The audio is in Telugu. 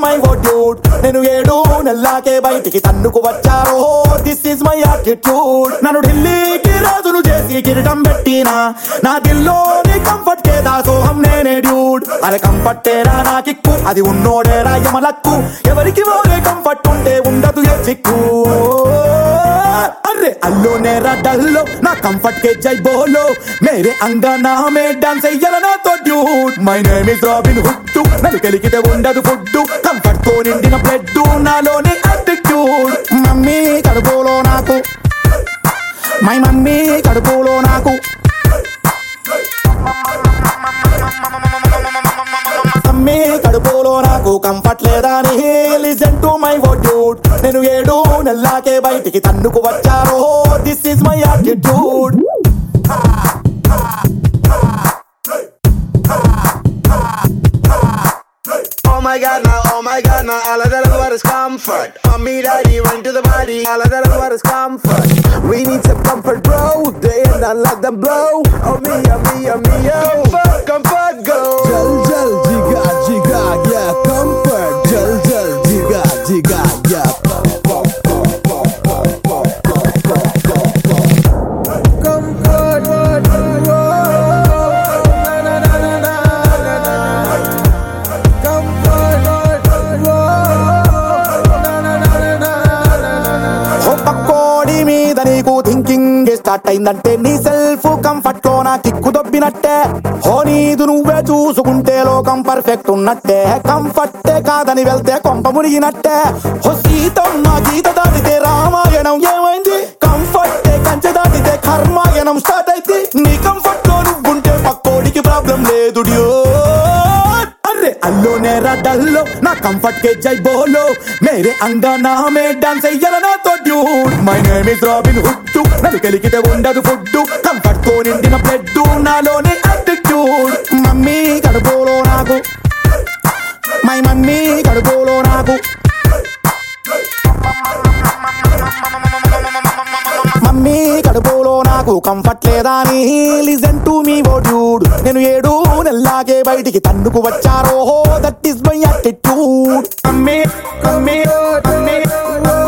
మై డ్యూడ్ నేను ఏడు నెల్లాకే బయటికి తన్నుకు వచ్చారో దిస్ ఇస్ మై యాటిట్యూడ్ నన్ను ఢిల్లీకి రాజును చేసి కిరీటం పెట్టినా నా దిల్లోని కంఫర్ట్ కే దాసోహం నేనే డ్యూడ్ అరే కంఫర్టేరా నా కిక్కు అది ఉన్నోడేరా యమలక్కు ఎవరికి మోరే కంఫర్ట్ ఉంటే ఉండదు ఏ చిక్కు అరే అల్లో నేరా డల్లో నా కంఫర్ట్ కే జై బోలో మేరే అంగనా మే డాన్స్ అయ్యాల నాతో dude my name is Robin Hood నన్ను కలిగితే ఉండదు ఫుడ్ కంఫర్ట్ తో నిండిన బ్లడ్ నాలోని యాటిట్యూడ్ మమ్మీ కడుపులో నాకు మై మమ్మీ కడుపులో నాకు మమ్మీ కడుపులో నాకు కంఫర్ట్ లేదా అని లిజన్ టు మై డ్యూడ్ నేను ఏడు నెల్లాకే బయటికి తన్నుకు వచ్చారో this is my attitude Oh my god, now, oh my god, now all of that is what is comfort. Mommy, daddy, run to the body, all of that is what is comfort. We need some comfort, bro. They ain't not let them blow. Oh me, oh me, oh me, oh. Comfort, comfort, go. Jal jal jiga jiga yeah comfort jal jal jiga jiga yeah Comfort, na na na na na na na. Comfort, na na na na na na. ఓ పక్కోడి మీద నీకు థింకింగ్ స్టార్ట్ అయిందంటే నీ సెల్ఫ్ కంఫర్ట్ లో నా కిక్కు దొబ్బినట్టే హో నీదు నువ్వే చూసుకుంటే లోకం పర్ఫెక్ట్ ఉన్నట్టే కంఫర్టే కాదని వెళ్తే కొంప మునిగినట్టే హో సీతమ్మ గీత దాటితే రామాయణం ఏమైంది కంఫర్టే కంచె దాటితే కర్మాయణం స్టార్ట్ అయితే నీ కంఫర్ట్ లో నువ్వుంటే పక్కోడికి ప్రాబ్లం లేదు డ్యూడ్ అరే అల్లో నేరా డల్లో నా కంఫర్ట్ కే జై బోలో మేరే అంగనా మే డాన్స్ అయ్యాల నాతో dude my name is Robin Hood నన్ను కలిగితే ఉండదు ఫుడ్ కంఫర్ట్ తో నిండిన బ్లడ్ నాలోని యాటిట్యూడ్ మమ్మీ కడుపులో నాకు మై మమ్మీ కడుపులో నాకు మమ్మీ కడుపులో నాకు కంఫర్ట్ లేదా అని listen to me oh dude నేను ఏడు నెల్లాగే బయటికి తన్నుకు వచ్చారో that is my attitude mummy mummy mummy